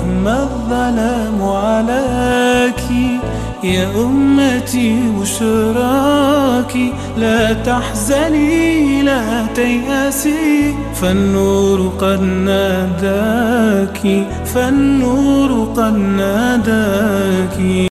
مهما الظلام علاك يا أمتي بشراك لا تحزني لا تيأسي فالنور قد ناداك فالنور قد ناداك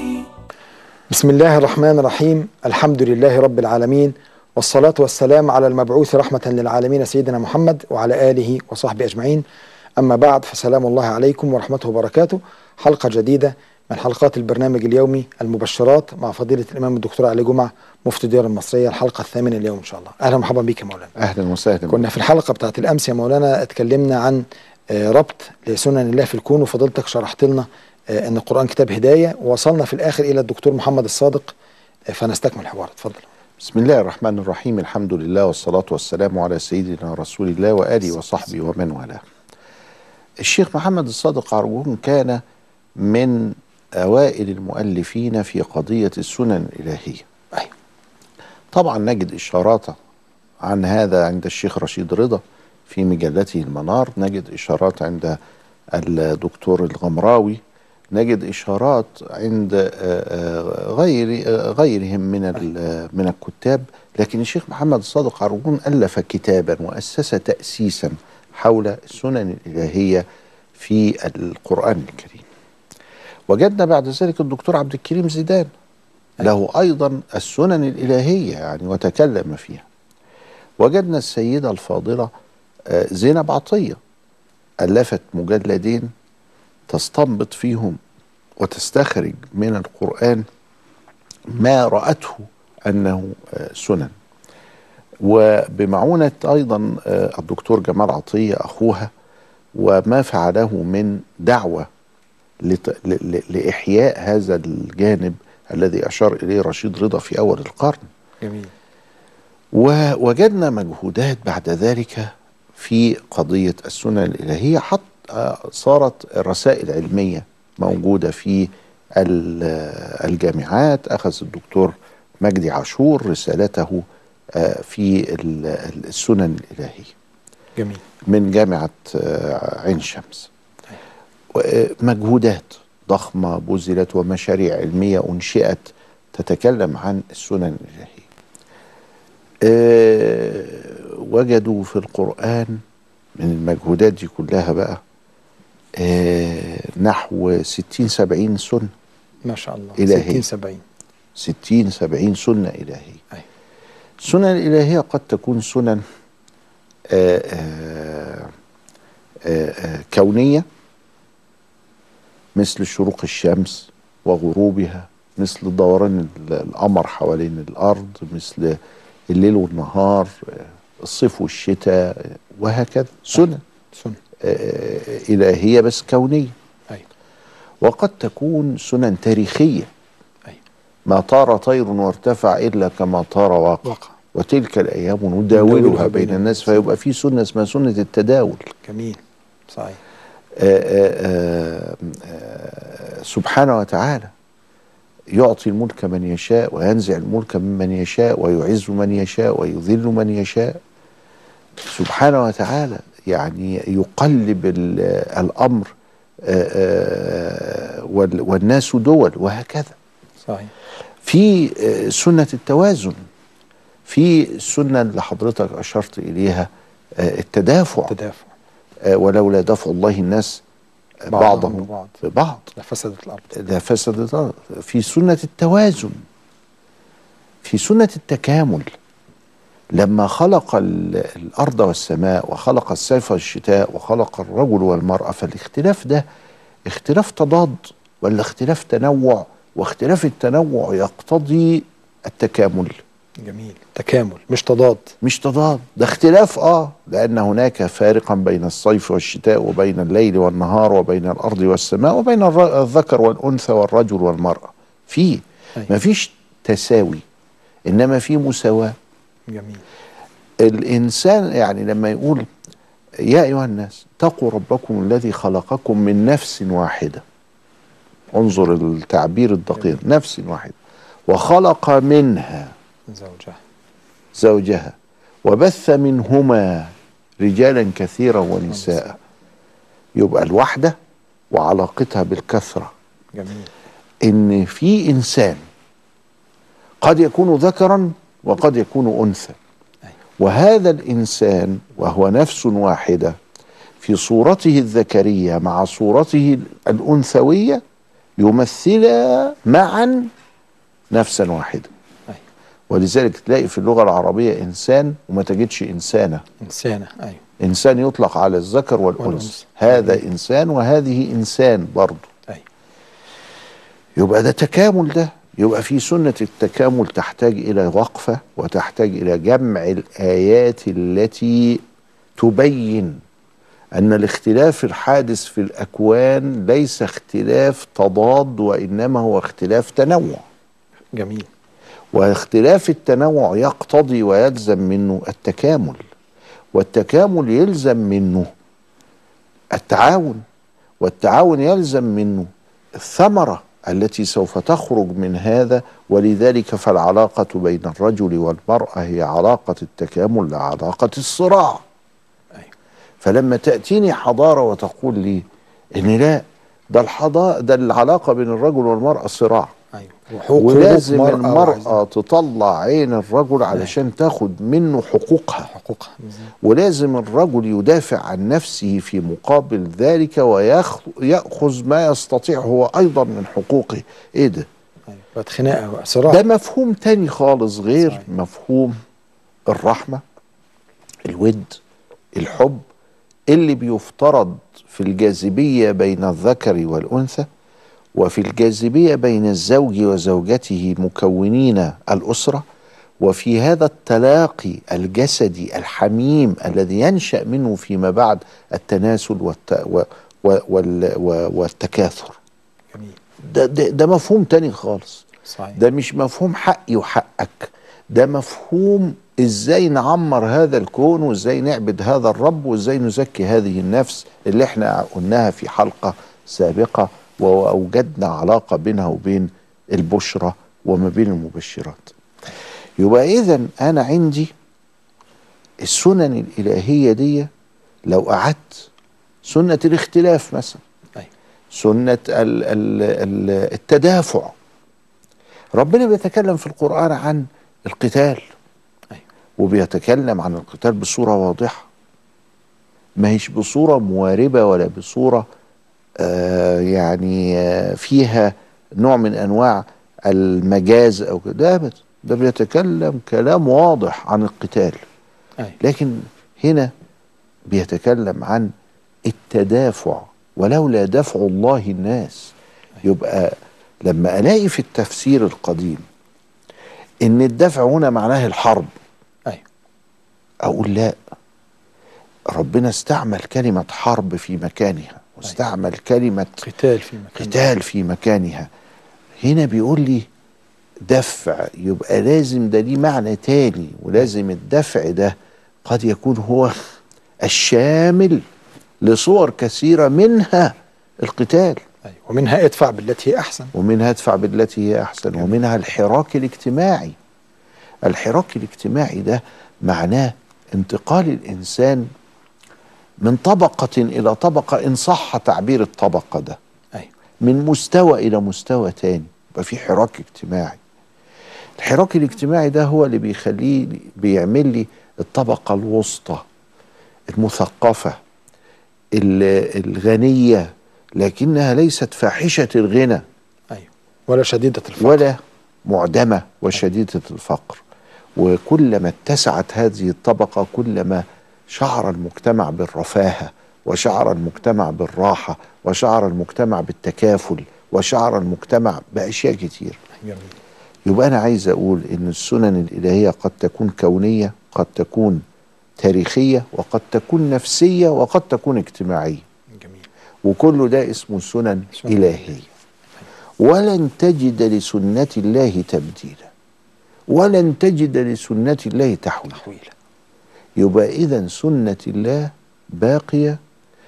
بسم الله الرحمن الرحيم الحمد لله رب العالمين والصلاة والسلام على المبعوث رحمة للعالمين سيدنا محمد وعلى آله وصحبه أجمعين أما بعد فسلام الله عليكم ورحمته وبركاته حلقة جديدة من حلقات البرنامج اليومي المبشرات مع فضيلة الإمام الدكتور علي جمعة مفتي الديار المصرية الحلقة الثامنة اليوم إن شاء الله أهلا ومرحبا بك يا مولانا اهلا وسهلا كنا في الحلقة بتاعت الأمس يا مولانا اتكلمنا عن آه، ربط لسنن الله في الكون وفضلتك شرحت لنا آه، أن القرآن كتاب هداية ووصلنا في الآخر إلى الدكتور محمد الصادق آه، فنستكمل الحوار اتفضل بسم الله الرحمن الرحيم الحمد لله والصلاة والسلام على سيدنا رسول الله وآله وصحبه ومن والاه الشيخ محمد الصادق عرجون كان من أوائل المؤلفين في قضية السنن الإلهية أيوة. طبعا نجد إشارات عن هذا عند الشيخ رشيد رضا في مجلته المنار نجد إشارات عند الدكتور الغمراوي نجد إشارات عند آه، آه، غير آه، غيرهم من ال- من الكتاب لكن الشيخ محمد الصادق عرجون ألف كتابا وأسس تأسيسا حول السنن الإلهية في القرآن الكريم وجدنا بعد ذلك الدكتور عبد الكريم زيدان له أيضا السنن الإلهية يعني وتكلم فيها وجدنا السيدة الفاضلة آه، زينب عطية ألفت مجلدين تستنبط فيهم وتستخرج من القرآن ما رأته أنه آه، سنن وبمعونة أيضا آه، الدكتور جمال عطية أخوها وما فعله من دعوة لت- ل- ل- لإحياء هذا الجانب الذي أشار إليه رشيد رضا في أول القرن جميل ووجدنا مجهودات بعد ذلك في قضية السنن الإلهية حتى آه، صارت رسائل علمية موجودة في ال- آه، الجامعات أخذ الدكتور مجدي عاشور رسالته آه، في ال- ال- السنن الإلهية جميل من جامعة آه، عين شمس و- آه، مجهودات ضخمة بذلت ومشاريع علمية أنشئت تتكلم عن السنن الإلهية آه، وجدوا في القرآن من المجهودات دي كلها بقى آه، نحو ستين سبعين سنة ما شاء الله إلهي. 60 70 ستين سبعين سنة إلهية أيوة. السنن الإلهية قد تكون سنن آه، آه، آه، آه، كونية مثل شروق الشمس وغروبها مثل دوران ال- القمر حوالين الأرض مثل الليل والنهار آه، الصيف والشتاء آه، وهكذا سنن سنة آه، إلهية بس كونية أيوة. وقد تكون سنن تاريخية أيوة. ما طار طير وارتفع إلا كما طار واقع وقع وتلك الأيام نداولها نداولها بين بين الناس الناس. فيبقى في سنة اسمها سنة التداول جميل صحيح آآ آآ آآ سبحانه وتعالى يعطي الملك من يشاء وينزع الملك ممن يشاء ويعز من يشاء ويذل من يشاء سبحانه وتعالى يعني يقلب ال- الأمر آآ وال- والناس دول وهكذا صحيح في آه، سنة التوازن في السنة اللي حضرتك أشرت إليها آه، التدافع تدافع آه، ولولا دفع الله الناس آه، بعضهم بعضهم ببعض. ببعض لفسدت الأرض لفسدت الأرض. في سنة التوازن في سنة التكامل لما خلق ال- الأرض والسماء وخلق الصيف والشتاء وخلق الرجل والمرأة فالاختلاف ده اختلاف تضاد ولا اختلاف تنوع واختلاف التنوع يقتضي التكامل جميل تكامل مش تضاد مش تضاد ده اختلاف اه لان هناك فارقا بين الصيف والشتاء وبين الليل والنهار وبين الارض والسماء وبين الر- الذكر والانثى والرجل والمراه في أيوة. مفيش تساوي انما في مساواه جميل الانسان يعني لما يقول يا ايها الناس اتقوا ربكم الذي خلقكم من نفس واحده انظر التعبير الدقيق نفس واحده وخلق منها زوجها زوجها وبث منهما رجالا كثيرا ونساء يبقى الوحده وعلاقتها بالكثره جميل ان في انسان قد يكون ذكرا وقد يكون انثى أيوة. وهذا الانسان وهو نفس واحده في صورته الذكريه مع صورته الانثويه يمثلا معا نفسا واحده أيوة. ولذلك تلاقي في اللغه العربيه انسان وما تجدش انسانه إنسانة أيوة انسان يطلق على الذكر والانثى والأنثى. هذا انسان وهذه انسان برضه أيوة يبقى ده تكامل ده يبقى في سنة التكامل تحتاج إلى وقفة وتحتاج إلى جمع الآيات التي تبين أن الاختلاف الحادث في الأكوان ليس اختلاف تضاد وإنما هو اختلاف تنوع جميل واختلاف التنوع يقتضي ويلزم منه التكامل والتكامل يلزم منه التعاون والتعاون يلزم منه الثمرة التي سوف تخرج من هذا ولذلك فالعلاقة بين الرجل والمرأة هي علاقة التكامل لا علاقة الصراع أيوة فلما تأتيني حضارة وتقول لي إن لا ده الحضارة ده العلاقة بين الرجل والمرأة صراع أيوة وحقوق ولازم حقوق المرأة تطلع عين الرجل علشان تاخد منه حقوقها حقوقها بالظبط. ولازم الرجل يدافع عن نفسه في مقابل ذلك ويأخذ ما يستطيع هو أيضا من حقوقه إيه ده؟ أيوة بقت خناقة صراع ده مفهوم تاني خالص غير صحيح. مفهوم الرحمة الود الحب اللي بيفترض في الجاذبية بين الذكر والأنثى وفي الجاذبية بين الزوج وزوجته مكونين الأسرة وفي هذا التلاقي الجسدي الحميم الذي ينشأ منه فيما بعد التناسل والت... و... و... وال... و... والتكاثر جميل ده, ده, ده مفهوم تاني خالص صحيح ده مش مفهوم حقي وحقك ده مفهوم ازاي نعمر هذا الكون وازاي نعبد هذا الرب وازاي نزكي هذه النفس اللي احنا قلناها في حلقة سابقة واوجدنا علاقة بينها وبين البشرة وما بين المبشرات يبقى اذا انا عندي السنن الالهية دي لو قعدت سنة الاختلاف مثلا أيوة سنة ال ال ال التدافع ربنا بيتكلم في القرآن عن القتال أيوة وبيتكلم عن القتال بصورة واضحة ما هيش بصورة مواربة ولا بصورة آه يعني آه فيها نوع من أنواع المجاز أو كده ده أبدا ده بيتكلم كلام واضح عن القتال أيوة لكن هنا بيتكلم عن التدافع ولولا دفع الله الناس يبقى لما الاقي في التفسير القديم ان الدفع هنا معناه الحرب أيوة اقول لا ربنا استعمل كلمة حرب في مكانها واستعمل كلمة قتال في مكان قتال في مكانها هنا بيقول لي دفع يبقى لازم ده ليه معنى تاني ولازم الدفع ده قد يكون هو الشامل لصور كثيرة منها القتال أيوة ومنها ادفع بالتي هي أحسن ومنها ادفع بالتي هي أحسن ومنها الحراك الاجتماعي الحراك الاجتماعي ده معناه انتقال الإنسان من طبقة إلى طبقة إن صح تعبير الطبقة ده أيوة من مستوى إلى مستوى تاني يبقى في حراك اجتماعي الحراك الاجتماعي ده هو اللي بيخليه بيعمل لي الطبقة الوسطى المثقفة ال- الغنية لكنها ليست فاحشة الغنى أيوة ولا شديدة الفقر ولا معدمة وشديدة الفقر وكلما اتسعت هذه الطبقة كلما شعر المجتمع بالرفاهة وشعر المجتمع بالراحة وشعر المجتمع بالتكافل وشعر المجتمع بأشياء كتير جميل يبقى أنا عايز أقول إن السنن الإلهية قد تكون كونية قد تكون تاريخية وقد تكون نفسية وقد تكون اجتماعية جميل وكل ده اسمه سنن سنن إلهية ولن تجد لسنة الله تبديلا ولن تجد لسنة الله تحويلا تحويلا يبقى إذا سنة الله باقية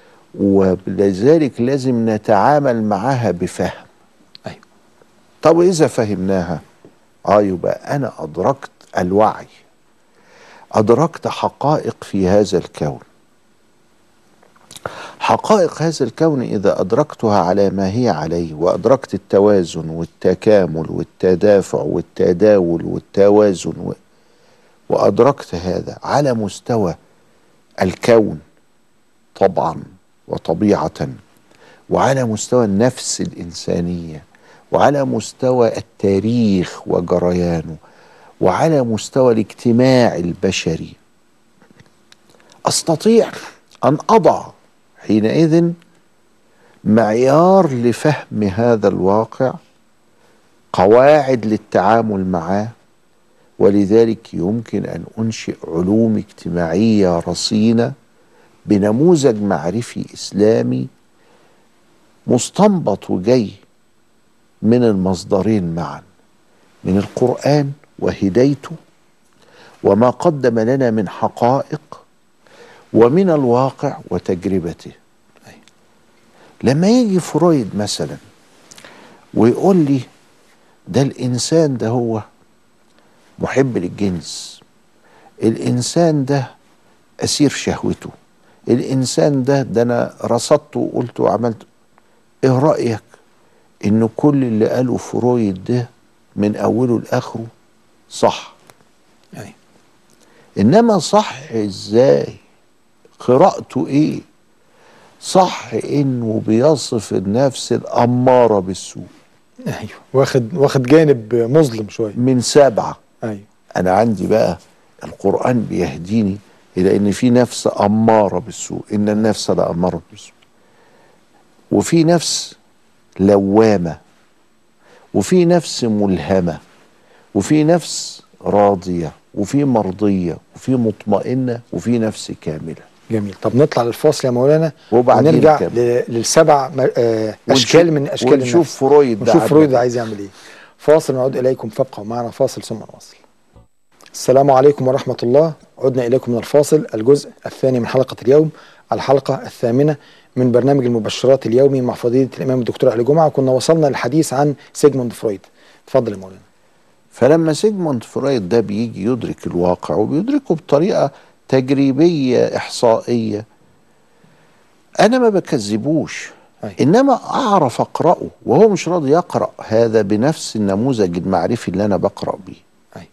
ولذلك لازم نتعامل معها بفهم أيوة طب إذا فهمناها آه يبقى أنا أدركت الوعي أدركت حقائق في هذا الكون حقائق هذا الكون إذا أدركتها على ما هي عليه وأدركت التوازن والتكامل والتدافع والتداول والتوازن و... وأدركت هذا على مستوى الكون طبعا وطبيعة وعلى مستوى النفس الإنسانية وعلى مستوى التاريخ وجريانه وعلى مستوى الاجتماع البشري استطيع ان اضع حينئذ معيار لفهم هذا الواقع قواعد للتعامل معه ولذلك يمكن ان انشئ علوم اجتماعيه رصينه بنموذج معرفي اسلامي مستنبط وجاي من المصدرين معا من القران وهديته وما قدم لنا من حقائق ومن الواقع وتجربته لما يجي فرويد مثلا ويقول لي ده الانسان ده هو محب للجنس الانسان ده اسير شهوته الانسان ده ده انا رصدته وقلت وعملت ايه رايك ان كل اللي قاله فرويد ده من اوله لاخره صح أي. انما صح ازاي قراءته ايه صح انه بيصف النفس الاماره بالسوء ايوه واخد واخد جانب مظلم شويه من سبعه ايوه انا عندي بقى القران بيهديني الى ان في نفس اماره بالسوء ان النفس لاماره بالسوء وفي نفس لوامه وفي نفس ملهمه وفي نفس راضيه وفي مرضيه وفي مطمئنه وفي نفس كامله جميل طب نطلع للفاصل يا مولانا وبعدين ونرجع نكمل. ل- للسبع م- آه، اشكال من اشكال ونشوف النفس. فرويد ده ونشوف عمل فرويد إيه. عايز يعمل ايه فاصل نعود اليكم فابقوا معنا فاصل ثم نواصل السلام عليكم ورحمه الله عدنا اليكم من الفاصل الجزء الثاني من حلقه اليوم الحلقه الثامنه من برنامج المبشرات اليومي مع فضيله الامام الدكتور علي جمعه كنا وصلنا للحديث عن سيجموند فرويد اتفضل يا مولانا فلما سيجموند فرويد ده بيجي يدرك الواقع وبيدركه بطريقه تجريبيه احصائيه انا ما بكذبوش أي. انما اعرف اقراه وهو مش راضي يقرا هذا بنفس النموذج المعرفي اللي انا بقرا بيه أي.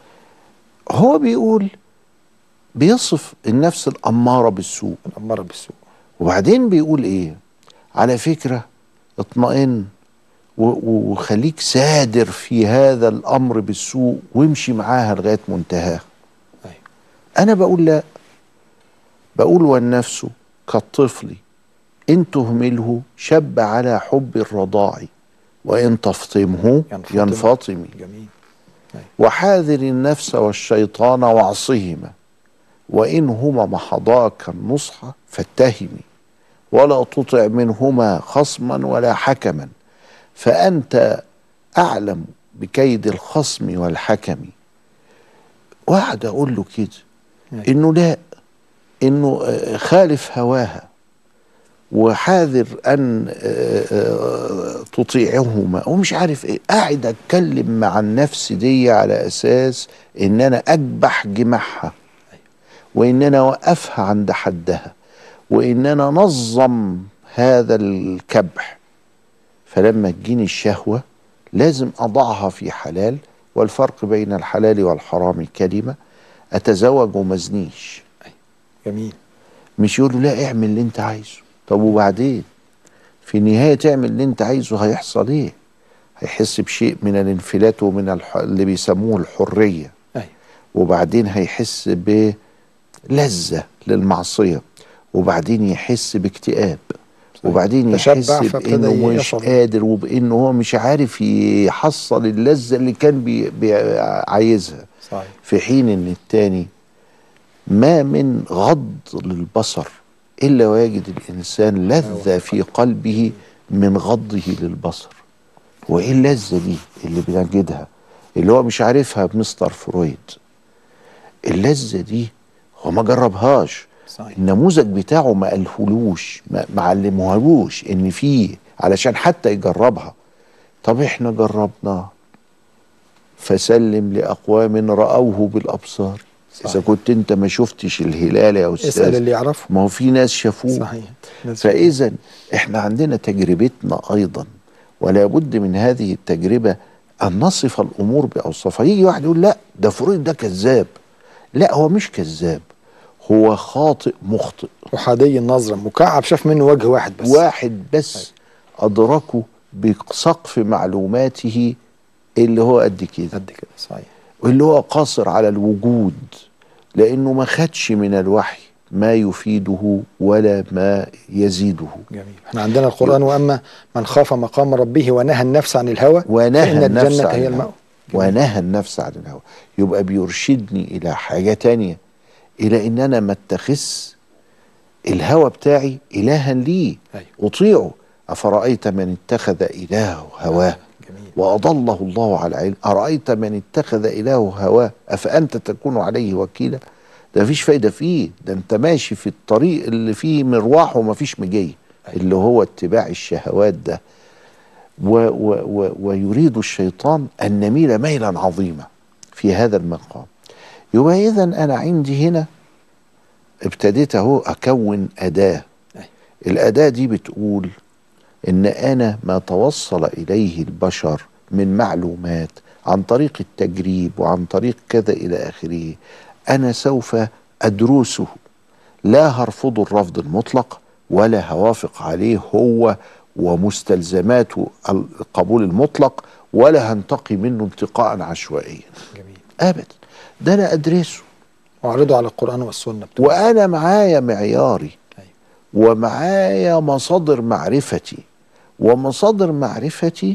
هو بيقول بيصف النفس الاماره بالسوء الاماره بالسوء وبعدين بيقول ايه على فكره اطمئن و- و- وخليك سادر في هذا الامر بالسوء وامشي معاها لغايه منتهاه أيوة. انا بقول لا بقول والنفس كالطفل ان تهمله شب على حب الرضاع وان تفطمه ينفطم. ينفطم جميل وحاذر النفس والشيطان وعصهما وإن هما محضاك النصح فاتهمي ولا تطع منهما خصما ولا حكما فأنت أعلم بكيد الخصم والحكم وقعد أقول له كده أيوة. إنه لا إنه آه، خالف هواها وحاذر ان آه، آه، تطيعهما ومش عارف ايه قاعد اتكلم مع النفس دي على اساس ان انا اكبح جماحها وان انا اوقفها عند حدها وان انا انظم هذا الكبح فلما تجيني الشهوه لازم اضعها في حلال والفرق بين الحلال والحرام كلمه اتزوج وما ازنيش جميل مش يقول له لا اعمل اللي انت عايزه طب وبعدين في النهايه تعمل اللي انت عايزه هيحصل ايه هيحس بشيء من الانفلات ومن الح... اللي بيسموه الحريه ايوه وبعدين هيحس بلذه للمعصيه وبعدين يحس باكتئاب وبعدين تشبع يحس فابتدى بانه مش يشعر. قادر وبانه هو مش عارف يحصل اللذه اللي كان بي... بي... عايزها صحيح في حين ان التاني ما من غض للبصر الا ويجد الانسان لذه في قلبه من غضه للبصر وايه اللذه دي اللي بنجدها اللي هو مش عارفها بمستر فرويد اللذه دي هو ما جربهاش صحيح النموذج بتاعه ما قالهولوش ما ما علموهالوش ان فيه علشان حتى يجربها طب احنا جربناه فسلم لاقوام راوه بالابصار اذا صحيح. كنت انت ما شفتش الهلال يا استاذ اسال اللي يعرفه ما هو في ناس شافوه صحيح ناس- فاذا احنا عندنا تجربتنا ايضا ولا بد من هذه التجربه ان نصف الامور باوصافها يجي واحد يقول لا ده فرويد ده كذاب لا هو مش كذاب هو خاطئ مخطئ احادي النظره مكعب شاف منه وجه واحد بس واحد بس ادركه بسقف معلوماته اللي هو قد كده قد كده صحيح واللي هو قاصر على الوجود لانه ما خدش من الوحي ما يفيده ولا ما يزيده جميل احنا عندنا القران واما من خاف مقام ربه ونهى النفس عن الهوى ونهى فان النفس الجنه عن هي الهوى المأوى ونهى النفس عن الهوى يبقى بيرشدني الى حاجه تانية الى ان انا ما اتخذ الهوى بتاعي الها لي أيوة. اطيعه افرايت من اتخذ الهه هواه جميل واضله الله على علم ارايت من اتخذ الهه هواه افانت تكون عليه وكيلا ده مفيش فايده فيه ده انت ماشي في الطريق اللي فيه مروح ومفيش مجي اللي هو اتباع الشهوات ده و و و ويريد الشيطان ان نميل ميلا عظيما في هذا المقام يبقى اذا انا عندي هنا ابتديت اهو اكون اداه أيوة. الاداه دي بتقول ان انا ما توصل اليه البشر من معلومات عن طريق التجريب وعن طريق كذا الى اخره انا سوف ادرسه لا هرفض الرفض المطلق ولا هوافق عليه هو ومستلزماته القبول المطلق ولا هنتقي منه انتقاء عشوائيا جميل ابدا ده انا ادرسه واعرضه على القران والسنه بتوعه. وانا معايا معياري أيوة. ومعايا مصادر معرفتي ومصادر معرفتي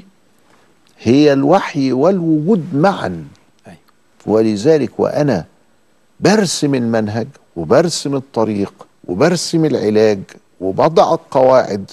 هي الوحي والوجود معا أيوة. ولذلك وانا برسم المنهج وبرسم الطريق وبرسم العلاج وبضع القواعد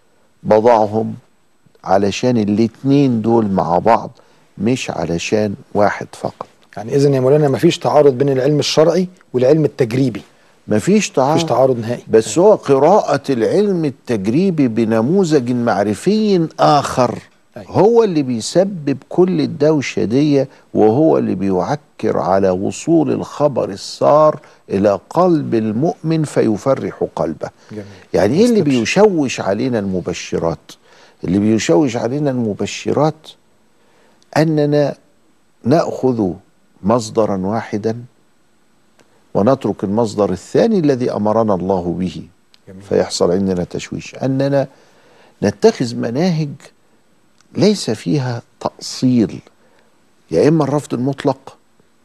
بضعهم علشان الاتنين دول مع بعض مش علشان واحد فقط يعني اذا يا مولانا مفيش تعارض بين العلم الشرعي والعلم التجريبي مفيش تعارض مفيش تعارض نهائي بس هو قراءة العلم التجريبي بنموذج معرفي آخر أيوة. هو اللي بيسبب كل الدوشة دي وهو اللي بيعكر على وصول الخبر السار إلى قلب المؤمن فيفرح قلبه جميل. يعني إيه اللي استبشر. بيشوش علينا المبشرات اللي بيشوش علينا المبشرات أننا نأخذ مصدرا واحدا ونترك المصدر الثاني الذي امرنا الله به جميل. فيحصل عندنا تشويش اننا نتخذ مناهج ليس فيها تاصيل يا اما الرفض المطلق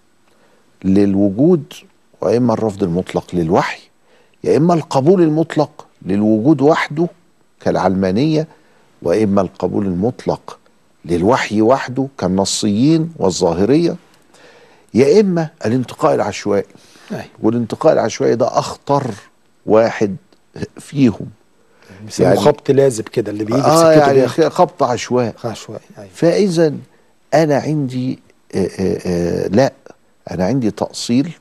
للوجود واما الرفض المطلق للوحي يا اما القبول المطلق للوجود وحده كالعلمانيه واما القبول المطلق للوحي وحده كالنصيين والظاهريه يا اما الانتقاء العشوائي أيوة. والانتقاء العشوائي ده اخطر واحد فيهم بيسموه يعني- خبط لازب كده اللي بيجي في اه سكته يعني بياخد خبط عشوائي عشوائي ايوه فاذا انا عندي آآ آآ لا انا عندي تاصيل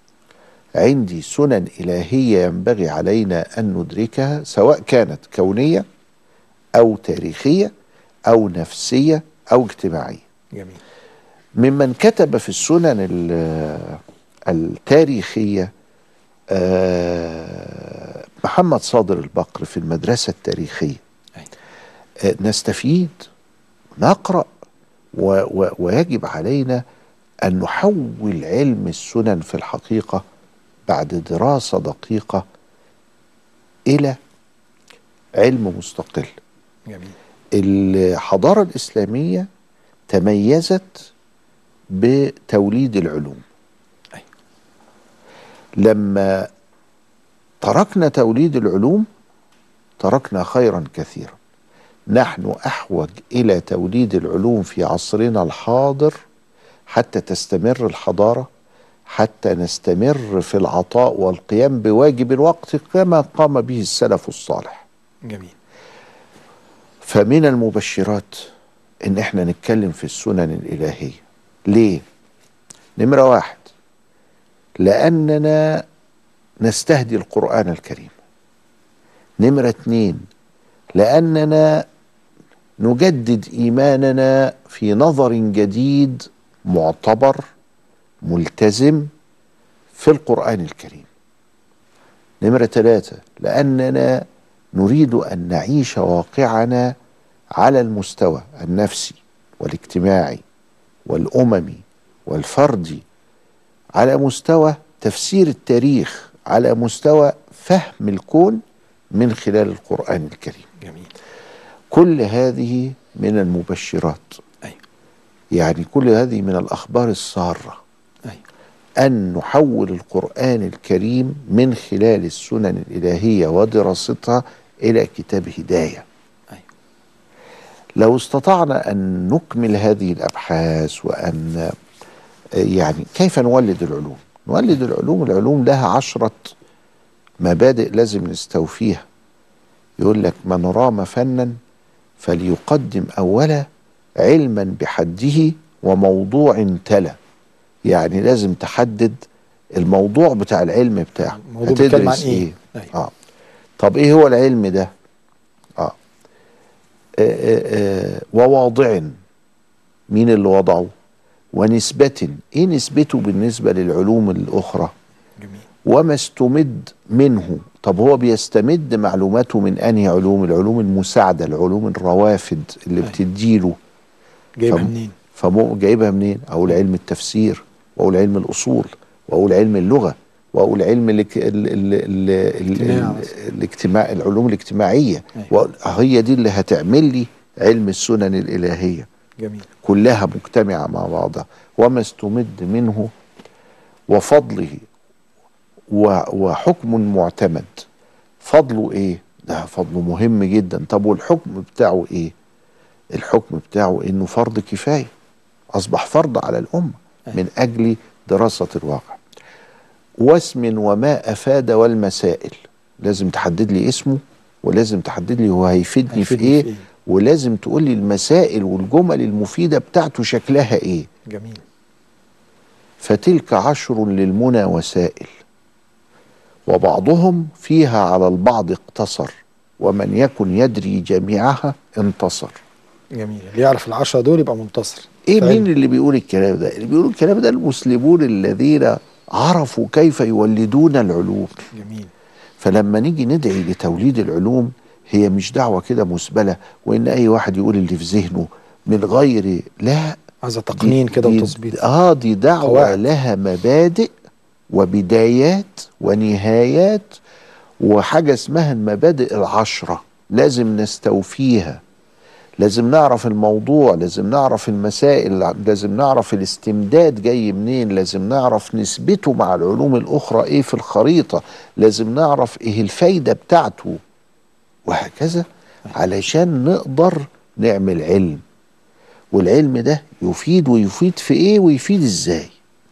عندي سنن الهيه ينبغي علينا ان ندركها سواء كانت كونيه او تاريخيه او نفسيه او اجتماعيه جميل ممن كتب في السنن ال- التاريخية آه، محمد صادر البقر في المدرسة التاريخية أيوة. آه، نستفيد نقرأ و و ويجب علينا أن نحول علم السنن في الحقيقة بعد دراسة دقيقة إلى علم مستقل جميل الحضارة الإسلامية تميزت بتوليد العلوم أيوة. لما تركنا توليد العلوم تركنا خيرا كثيرا نحن أحوج إلى توليد العلوم في عصرنا الحاضر حتى تستمر الحضارة حتى نستمر في العطاء والقيام بواجب الوقت كما قام به السلف الصالح جميل فمن المبشرات ان احنا نتكلم في السنن الالهيه ليه نمره واحد لاننا نستهدي القران الكريم نمره اتنين لاننا نجدد ايماننا في نظر جديد معتبر ملتزم في القرآن الكريم نمرة ثلاثة لأننا نريد أن نعيش واقعنا على المستوى النفسي والاجتماعي والأممي والفردي على مستوى تفسير التاريخ على مستوى فهم الكون من خلال القرآن الكريم جميل كل هذه من المبشرات أيوة. يعني كل هذه من الأخبار السارة أيوة. أن نحول القرآن الكريم من خلال السنن الإلهية ودراستها إلى كتاب هداية أيوة. لو استطعنا أن نكمل هذه الأبحاث وأن يعني كيف نولد العلوم نولد العلوم العلوم لها عشرة مبادئ لازم نستوفيها يقول لك من رام فنا فليقدم أولا علما بحده وموضوع تلا يعني لازم تحدد الموضوع بتاع العلم بتاعه الموضوع بيتكلم عن هتدرس إيه؟ ايه أيوة. اه طب ايه هو العلم ده اه, آه, آه, آه وواضع مين اللي وضعه ونسبة ايه نسبته بالنسبة للعلوم الاخرى جميل وما استمد منه طب هو بيستمد معلوماته من انهي علوم العلوم المساعدة العلوم الروافد اللي أيوة. بتديله جايبها فم- منين؟ فمو جايبها منين اقول علم التفسير واقول علم الاصول واقول علم اللغه واقول علم الاك... ال... ال... ال... ال... اجتماع ال... مثلا. الاجتماع العلوم الاجتماعيه أيوة. وأقول هي دي اللي هتعمل لي علم السنن الالهيه جميل كلها مجتمعه مع بعضها وما استمد منه وفضله و... وحكم معتمد فضله ايه ده فضله مهم جدا طب والحكم بتاعه ايه الحكم بتاعه انه فرض كفايه اصبح فرض على الامه أيوة. من اجل دراسه الواقع واسم وما افاد والمسائل لازم تحدد لي اسمه ولازم تحدد لي هو هيفيدني, في هيفيدني ايه في إيه؟ ولازم تقول لي المسائل والجمل المفيده بتاعته شكلها ايه جميل فتلك عشر للمنى وسائل وبعضهم فيها على البعض اقتصر ومن يكن يدري جميعها انتصر جميل اللي يعرف العشرة دول يبقى منتصر ايه طيب. مين اللي بيقول الكلام ده اللي بيقول الكلام ده المسلمون الذين عرفوا كيف يولدون العلوم جميل فلما نيجي ندعي لتوليد العلوم هي مش دعوة كده مسبلة وإن أي واحد يقول اللي في ذهنه من غير لا عايزة تقنين كده دي- وتظبيط اه دي دعوة قواعد. لها مبادئ وبدايات ونهايات وحاجة اسمها المبادئ العشرة لازم نستوفيها لازم نعرف الموضوع لازم نعرف المسائل لازم نعرف الاستمداد جاي منين لازم نعرف نسبته مع العلوم الأخرى ايه في الخريطة لازم نعرف ايه الفايدة بتاعته وهكذا علشان نقدر نعمل علم والعلم ده يفيد ويفيد في ايه ويفيد ازاي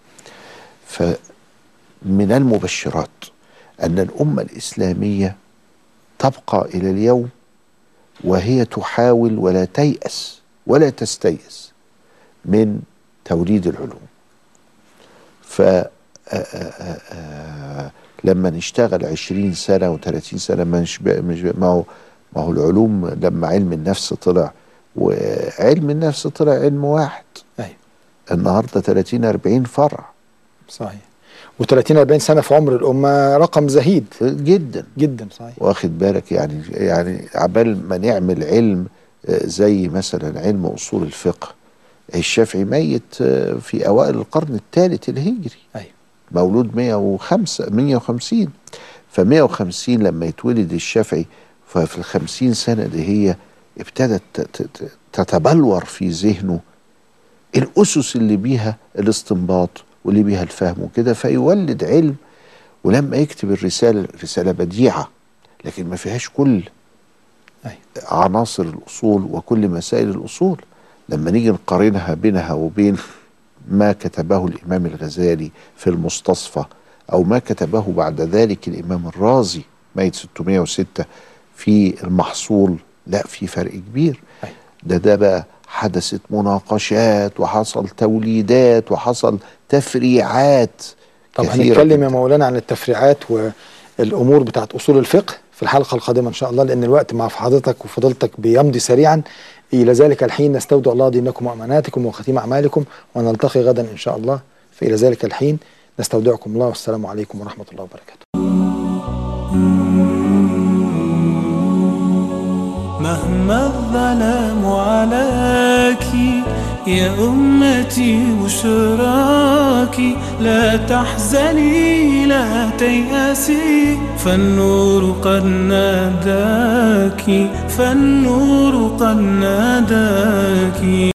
فمن المبشرات ان الامه الاسلاميه تبقى الى اليوم وهي تحاول ولا تيأس ولا تستيأس من توليد العلوم ف آ- آ- آ- لما نشتغل عشرين سنة وثلاثين سنة ما مش بقى- مش بقى- ما هو ما هو العلوم لما علم النفس طلع وعلم النفس طلع علم واحد أيوة النهارده 30 40 فرع صحيح و30 40 سنة في عمر الأمة رقم زهيد جدا جدا صحيح واخد بالك يعني يعني عبال ما نعمل علم آه، زي مثلا علم اصول الفقه الشافعي ميت آه، في اوائل القرن الثالث الهجري أيوة مولود 105 150 ف 150 لما يتولد الشافعي ففي ال 50 سنه دي هي ابتدت ت- ت- ت- تتبلور في ذهنه الاسس اللي بيها الاستنباط واللي بيها الفهم وكده فيولد علم ولما يكتب الرساله رساله بديعه لكن ما فيهاش كل أيوة عناصر الاصول وكل مسائل الاصول لما نيجي نقارنها بينها وبين ما كتبه الامام الغزالي في المستصفى او ما كتبه بعد ذلك الامام الرازي ميت 606 في المحصول لا في فرق كبير أيوة. ده ده بقى حدثت مناقشات وحصل توليدات وحصل تفريعات طب كثيرة هنتكلم جداً. يا مولانا عن التفريعات والامور بتاعت اصول الفقه في الحلقه القادمه ان شاء الله لان الوقت مع حضرتك وفضيلتك بيمضي سريعا الى ذلك الحين نستودع الله دينكم واماناتكم وختيم اعمالكم ونلتقي غدا ان شاء الله فالى ذلك الحين نستودعكم الله والسلام عليكم ورحمة الله وبركاته مهما الظلام عليك يا أمتي بشراكي لا تحزني لا تيأسي فالنور قد ناداك فالنور قد ناداك